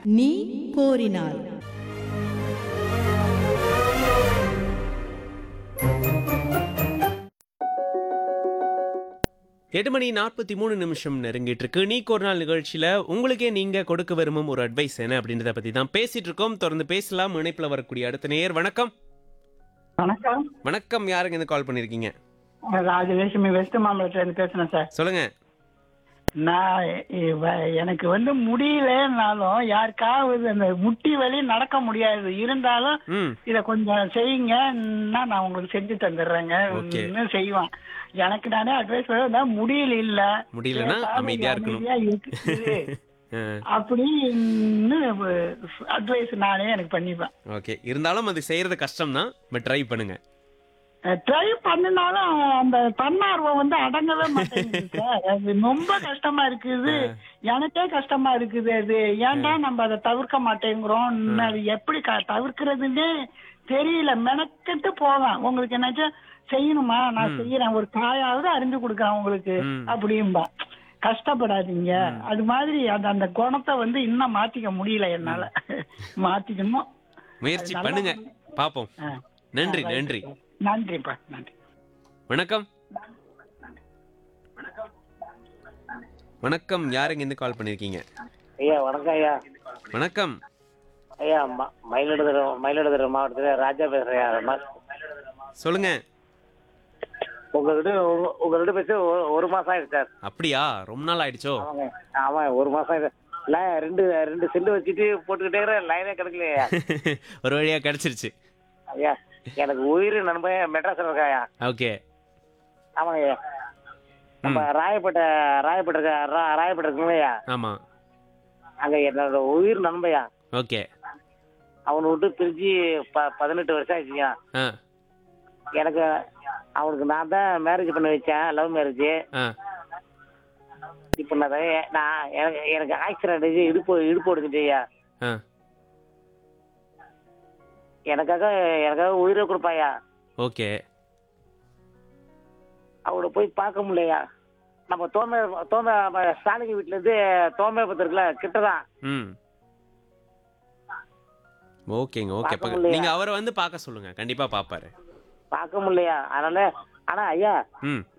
நீ கோரினாய் எட்டு மணி நாற்பத்தி மூணு நிமிஷம் நெருங்கிட்டு இருக்கு நீக்கு ஒரு நாள் நிகழ்ச்சியில உங்களுக்கே நீங்க கொடுக்க விரும்பும் ஒரு அட்வைஸ் என்ன அப்படின்றத பத்தி தான் பேசிட்டு இருக்கோம் தொடர்ந்து பேசலாம் இணைப்புல வரக்கூடிய அடுத்த நேயர் வணக்கம் வணக்கம் வணக்கம் யாருங்க இந்த கால் பண்ணிருக்கீங்க ராஜலட்சுமி வெஸ்ட் மாம்பலத்துல இருந்து பேசுறேன் சார் சொல்லுங்க நான் இவ- எனக்கு வந்து முடியலன்னாலும் யாருக்காவது அந்த முட்டி வலி நடக்க முடியாது இருந்தாலும் ம் இத கொஞ்சம் செய்யுங்கன்னா நான் உங்களுக்கு செஞ்சு தந்துடுறேங்க Okay. இன்னும் செய்வேன் எனக்கு நானே அட்வைஸ் பண்ண முடியல இல்ல முடியலன்னா பேசாம அமைதியா இருக்கணும். அமைதியா இருக்குது ஆ, அப்படின்னு அட்வைஸ் நானே எனக்கு பண்ணிப்பேன் ஓகே இருந்தாலும் அது செய்யறது கஷ்டம் தான் பட் ட்ரை பண்ணுங்க ட்ரை பண்ணினாலும் அந்த தன்னார்வம் வந்து அடங்கவே மாட்டேங்குது சார் அது ரொம்ப கஷ்டமா இருக்குது எனக்கே கஷ்டமா இருக்குது அது ஏன்டா நம்ம அதை தவிர்க்க மாட்டேங்கிறோம் அது எப்படி க- தவிர்க்கிறதுன்னே தெரியல மெனக்கெட்டு போவேன் உங்களுக்கு என்னாச்சும் செய்யணுமா நான் செய்யறேன் ஒரு காயாவது அறிஞ்சு கொடுக்குறேன் உங்களுக்கு ம். அப்படிம்பா கஷ்டப்படாதீங்க அது மாதிரி அந்த அந்த குணத்தை வந்து இன்னும் மாத்திக்க முடியல என்னால மாத்திக்கணும் முயற்சி அது நல்லா பண்ணுங்க பாப்போம் ஆ. நன்றி ஆ, right. நன்றி நன்றிப்பா நன்றி வணக்கம் வணக்கம் யாருங்க இருந்து கால் பண்ணிருக்கீங்க ஐயா வணக்கம் ஐயா வணக்கம் ஐயா ம- மயிலாடுதுறை மயிலாடுதுறை மாவட்டத்தில் ராஜா பேசுறேன் ஐயா ரமேஷ் சொல்லுங்க உங்ககிட்ட உங்க- உங்ககிட்ட பேசி ஒரு- ஒரு மாசம் ஆயிடுச்சு சார் அப்படியா ரொம்ப நாள் ஆயிடுச்சோ ஆமாங்க ஆமா ஒரு மாசம் ஆயிடுச்சு இல்லை ரெண்டு ரெண்டு செல்லு வச்சுட்டு போட்டுக்கிட்டே இருக்கிறேன் லைனே கிடைக்கலையா ஒரு வழியா கிடைச்சிருச்சு ஐயா எனக்கு உயிர் நண்பன் மெட்ராஸில் இருக்கா ஐயா ஓகே ஆமாங்க ஐயா நம்ம ராயப்பேட்டை ராயப்பேட்டை இருக்கா ரா- ராயப்பேட்டை இருக்குங்க ஐயா ஆமா அங்கே என்னோட உயிர் நண்பையா ஓகே அவனை விட்டு பிரிஞ்சு ப பதினெட்டு வருஷம் ஆயிடுச்சுங்க ஆ எனக்கு அவனுக்கு நான் தான் மேரேஜ் பண்ணி வச்சேன் லவ் மேரேஜ் ஆ இப்போ நான் அதை- நான் எனக்கு எனக்கு ஆக்சிடென்ட் ஆகி இடுப்பு இடுப்பு ஒடுக்குச்சு ஐயா ஆ எனக்காக எனக்காக உயிரை கொடுப்பாயா ஓகே அவளை போய் பார்க்க முடியலையா நம்ம தோமை தோமை ஸ்டாலின் வீட்டுல இருந்து தோமைபத்து இருக்குல்ல கிட்டதான் ம் ஓகேங்க ஓகே பார்க்க பக்க- முடியலையா? நீங்க அவரை வந்து பார்க்க சொல்லுங்க கண்டிப்பா பாப்பாரு பார்க்க முடியலையா அதனால ஆனா ஐயா ம்